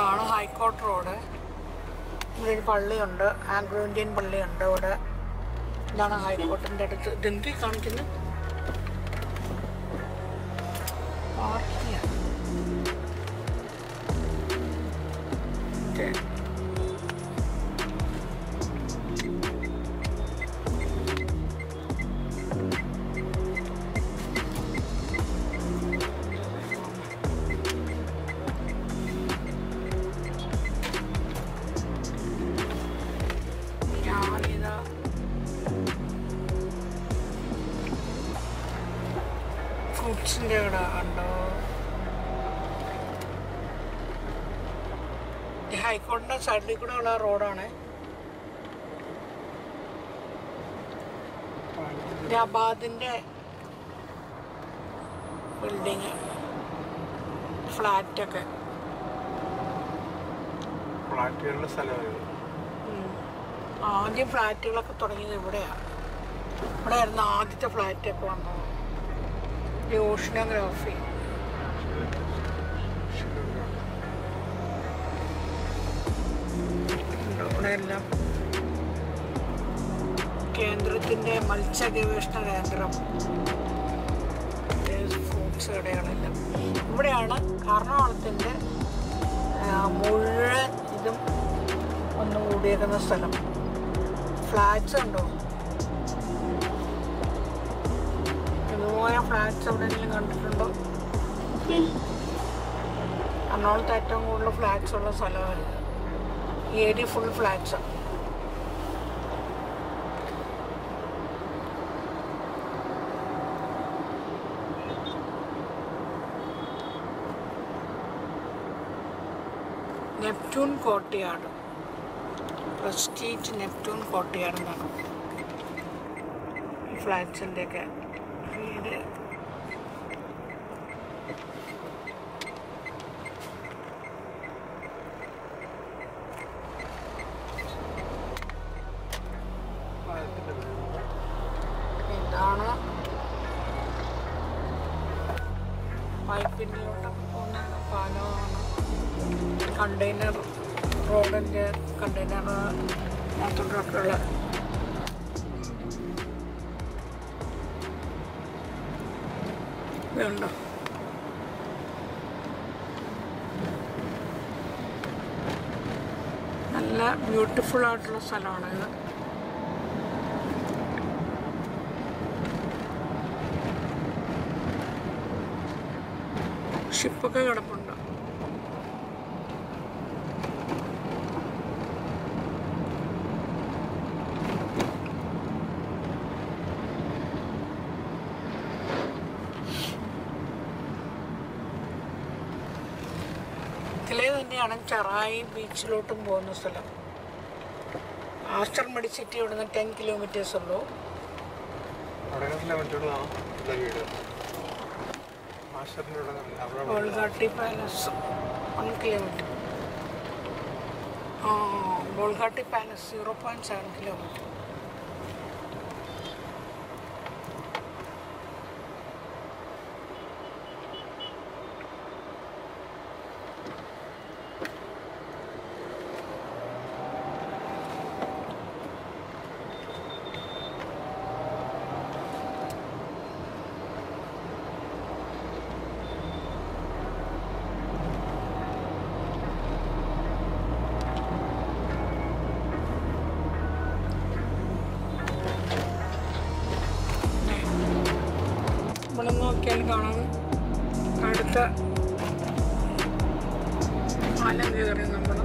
ഇതാണ് high court road ഇവിടെ ഒരു പള്ളിയുണ്ട് ആംഗ്ലോ ഇന്ത്യൻ പള്ളിയുണ്ട് ഇവിടെ ഇതാണ് ഹൈക്കോർട്ടിൻ്റെ അടുത്ത് ഇതെന്തി കാണിക്കുന്നത് പാർക്കിംഗ് ഓക്കെ ഞാനിതാ ഫ്രൂട്ട്സിൻ്റെ കട കണ്ടോ ഈ ഹൈക്കോടതിൻ്റെ സൈഡിൽ കൂടെ ഉള്ള റോഡാണ് ജബാദിൻ്റെ ബിൽഡിങ് ഫ്ലാറ്റൊക്കെ ഫ്ലാറ്റുകളുടെ സ്ഥലമായത് ഉം. ആദ്യം ഫ്ലാറ്റുകളൊക്കെ തുടങ്ങിയത് ഇവിടെയാണ് ഇവിടെ ആയിരുന്നു ആദ്യത്തെ ഫ്ലാറ്റൊക്കെ വന്നത് ഈ ഓഷനോഗ്രാഫി ഇവിടെ എല്ലാം കേന്ദ്രത്തിൻ്റെ മത്സ്യ ഗവേഷണ കേന്ദ്രം ഫ്രൂട്ട്സ് കടകളെല്ലാം ഇവിടെയാണ് എറണാകുളത്തിൻ്റെ ആ, മുഴുവൻ ഇതും ഒന്ന് കൂടിയേക്കുന്ന സ്ഥലം ഫ്ലാറ്റ്സ് ഉണ്ടോ ഇതുപോലെ ഫ്ലാറ്റ്സ് എവിടെയെങ്കിലും കണ്ടിട്ടുണ്ടോ എറണാകുളത്ത് ഏറ്റവും കൂടുതൽ ഫ്ലാറ്റ്സ് ഉള്ള സ്ഥലമാണ് ഇത്. ഈ area full flats Neptune Kottayad Prestige Neptune Kottayad എന്നാണ് ഈ ഫ്ലാറ്റ്സിൻ്റെയൊക്കെ വീട് ഇതാണ് പൈപ്പിനിലോട്ടൊക്കെ പോകുന്ന പാലമാണ് കണ്ടെയ്നർ റോഡിൻ്റെ കണ്ടെയ്നർ അതിലൊക്കെയുള്ള ഇതുണ്ടോ നല്ല ബ്യൂട്ടിഫുൾ ആയിട്ടുള്ള സ്ഥലമാണ് ഇത് ഷിപ്പൊക്കെ കിടപ്പുണ്ട് ഇതിലെ തന്നെയാണ് ചെറായി ബീച്ചിലോട്ടും പോകുന്ന സ്ഥലം ആസ്റ്റർ മെഡിസിറ്റി ഇവിടുന്ന് ടെൻ കിലോമീറ്റേഴ്സ് ഉള്ളൂ അവിടെ കിലോമീറ്ററുകളാണ് ഇവിടെ വീട് മാസ്റ്ററിൻ്റെ ഇവിടെ അവിടെ ബോൾഗാട്ടി പാലസ് വൺ കിലോമീറ്റർ ആ Bolgatty palace zero point seven kilometre ഇവിടെ നോക്കിയാൽ കാണാം അടുത്ത പാലം കയറി നമ്മൾ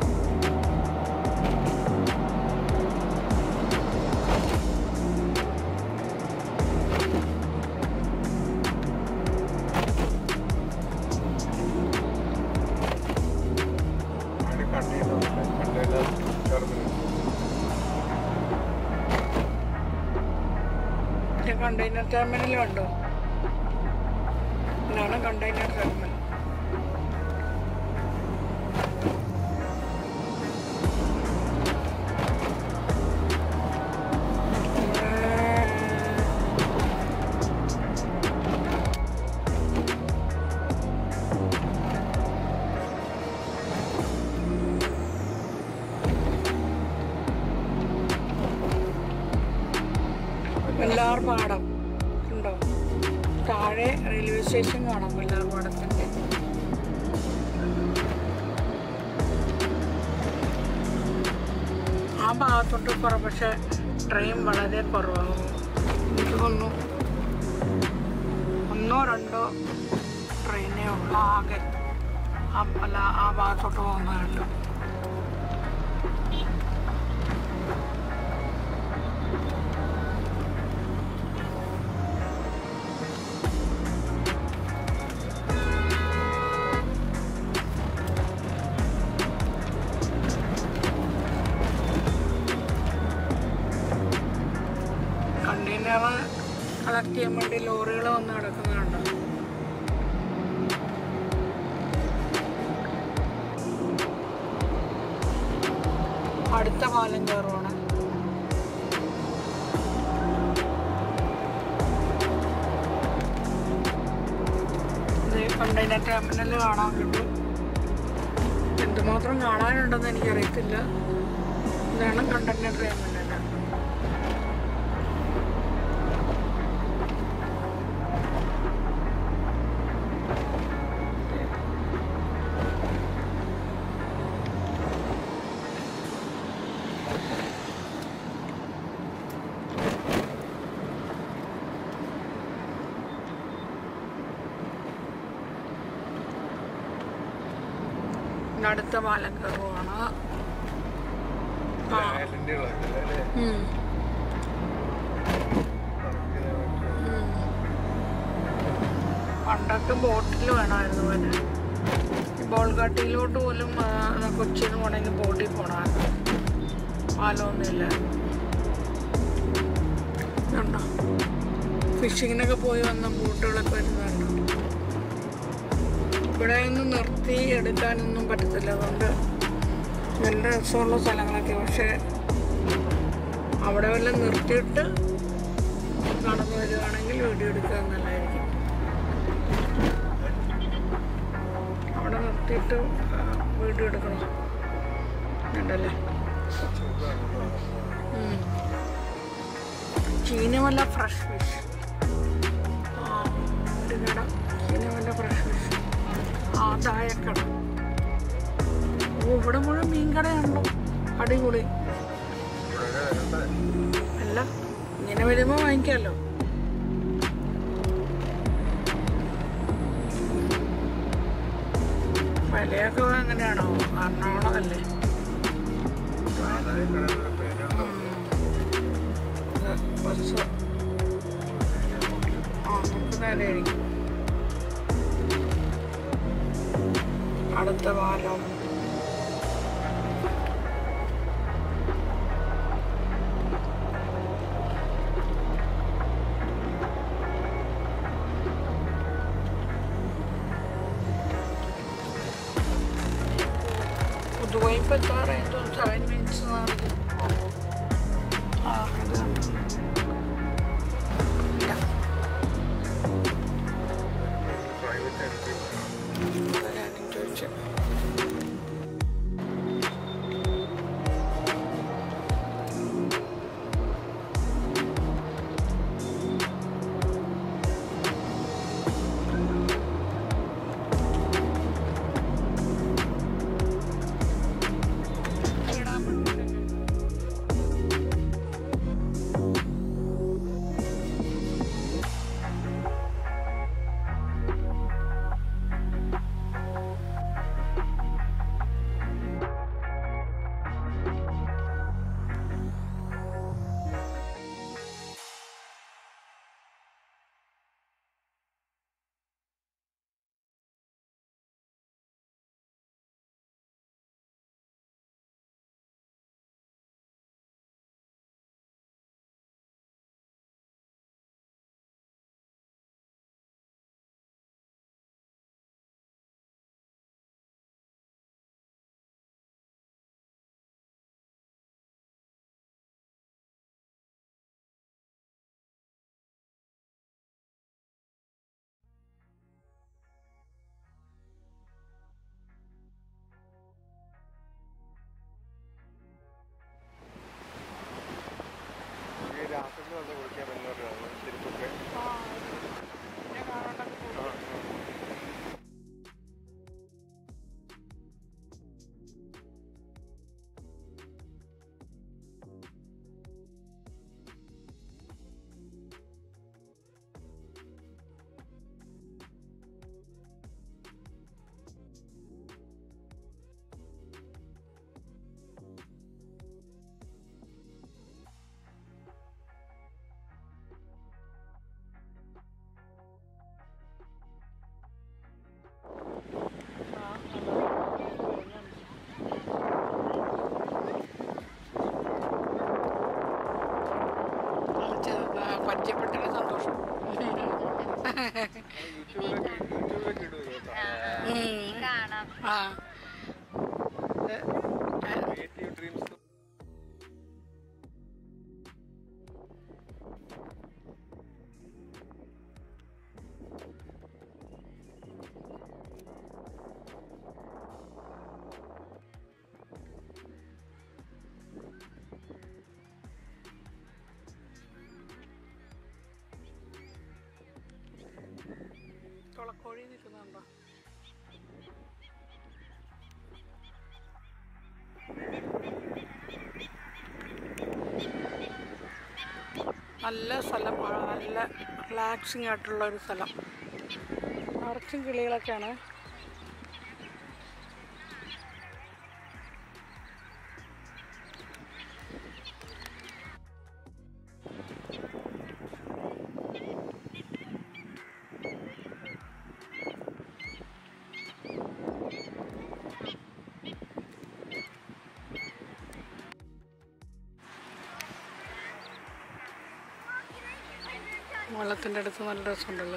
അവിടെ കണ്ടെയ്നർ കണ്ടെയ്നർ ടെർമിനൽ കണ്ടെയ്നർ ടെർമിനലും ഉണ്ടോ ഇതാണ് കണ്ടെയ്നർ ടെർമിനൽ വെള്ളാർപാടം ഉണ്ടോ താഴെ റെയിൽവേ സ്റ്റേഷൻ കാണാം വെള്ളാർപാടത്തിൻ്റെ ആ ഭാഗത്തോട്ട് കുറവ് പക്ഷെ ട്രെയിൻ വളരെ കുറവാകും എനിക്ക് തോന്നുന്നു ഒന്നോ രണ്ടോ ട്രെയിനേ ഉള്ളൂ ആകെ ആ അല്ല ആ ഭാഗത്തോട്ട് പോകുന്നതായിട്ട് കണ്ടെയ്നർ കളക്ട് ചെയ്യാൻ വേണ്ടി ലോറികൾ വന്ന് കിടക്കുന്നുണ്ട് അടുത്ത പാലം കയറുവാണ് കണ്ടെയ്നർ ടെർമിനൽ കാണാൻ കിട്ടും എന്തുമാത്രം കാണാനുണ്ടെന്ന് എനിക്കറിയത്തില്ല ഇതാണ് കണ്ടെയ്നർ ടെർമിനൽ ഇനി അടുത്ത പാലം കയറുവാണ് ആ. ഐലൻഡ് കളല്ലേ ഉം. ഉം. പണ്ടൊക്കെ ബോട്ടിൽ വേണമായിരുന്നു വരാൻ ഈ ബോൾഗാട്ടിയിലോട്ട് പോലും ആ, കൊച്ചിയിൽ നിന്ന് പോകണമെങ്കിൽ ബോട്ടിൽ പോകണമായിരുന്നു പാലമൊന്നുമില്ല കണ്ടോ ഫിഷിങ്ങിനൊക്കെ പോയി വന്ന ബോട്ടുകളൊക്കെ വരുന്നുണ്ട് ഇവിടെ ഒന്നും നിർത്തി എടുക്കാനൊന്നും പറ്റത്തില്ല അതുകൊണ്ട് നല്ല രസമുള്ള സ്ഥലങ്ങളൊക്കെ പക്ഷേ അവിടെ വല്ലതും നിർത്തിയിട്ട് നടന്നു വരികയാണെങ്കിൽ വീഡിയോ എടുക്കുക നല്ലതായിരിക്കും അവിടെ നിർത്തിയിട്ട് ആ, വീഡിയോ എടുക്കണം ഉണ്ടല്ലേ ഉം. ചീനമല്ല ഫ്രഷ് ഫിഷ് ആ ഒരു കട ചീനമല്ല ഫ്രഷ് ഫിഷ് ആ ചായക്കട ഓ ഇവിടെ മുഴുവൻ മീൻ കടയുണ്ടോ അടിപൊളി അല്ല ഇങ്ങനെ വരുമ്പോൾ വാങ്ങിക്കാമല്ലോ വിലയൊക്കെ എങ്ങനെയാണോ എറണാകുളമല്ലേ ബസ് ആ നമുക്ക് നേരെ ആയിരിക്കും അടുത്ത പാലം പുതുവൈ ഇപ്പം എത്താറായിട്ട് സെവൻ മിനിറ്റ്സ് ആ ഇത് കണ്ടു. ഇല്ല, പ്രൈവറ്റ് എൻട്രി അതാ ഞാനും ചോദിച്ചത്. ഇടാൻ പറ്റില്ല. യൂട്യൂബിലൊക്കെ യൂട്യൂബിലൊക്കെ ഇടുക കേട്ടോ ഉം. കാണാം ആ ക്രിയേറ്റീവ് ഡ്രീംസ് തുളക്കോഴി നിൽക്കുന്നുണ്ടോ നല്ല സ്ഥലമാണ് നല്ല റിലാക്സിങ് ആയിട്ടുള്ള ഒരു സ്ഥലം നിറച്ചും കിളികളൊക്കെയാണ് വെള്ളത്തിൻ്റെ അടുത്ത് നല്ല രസമുണ്ടല്ലോ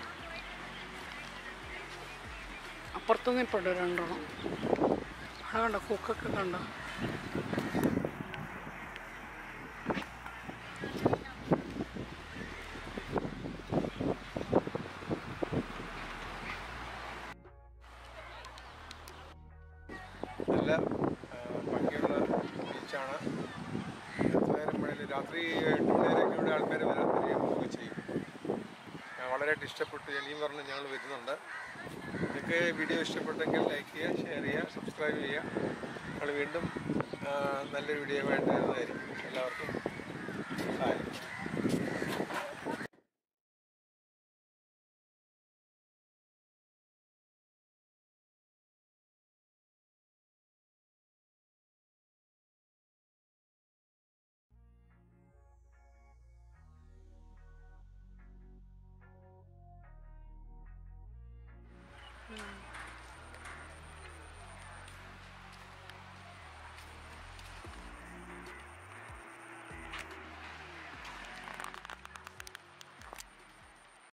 അപ്പുറത്തുനിന്ന് ഇപ്പോൾ ഉണ്ട് രണ്ടെണ്ണം അവിടെ കണ്ടോ കുക്കൊക്കെ കണ്ടോ നല്ല ആ, ഭംഗിയുള്ള ബീച്ചാണ് എത്ര നേരം വേണേലും രാത്രി എട്ട് മണി വരെയൊക്കെ ഇവിടെ ആൾക്കാർ വരാൻ വരികയൊക്കെ ചെയ്യും ആ, വളരെയായിട്ട് ഇഷ്ടപ്പെട്ടു ഇനിയും പറഞ്ഞ് ഞങ്ങൾ വരുന്നുണ്ട് നിങ്ങൾക്ക് വീഡിയോ ഇഷ്ടപ്പെട്ടെങ്കിൽ ലൈക്ക് ചെയ്യുക ഷെയർ ചെയ്യുക സബ്സ്ക്രൈബ് ചെയ്യുക ഞങ്ങൾ വീണ്ടും ആ, നല്ലൊരു വീഡിയോ ആയിട്ട് വരുന്നതായിരിക്കും എല്ലാവർക്കും ഹായ്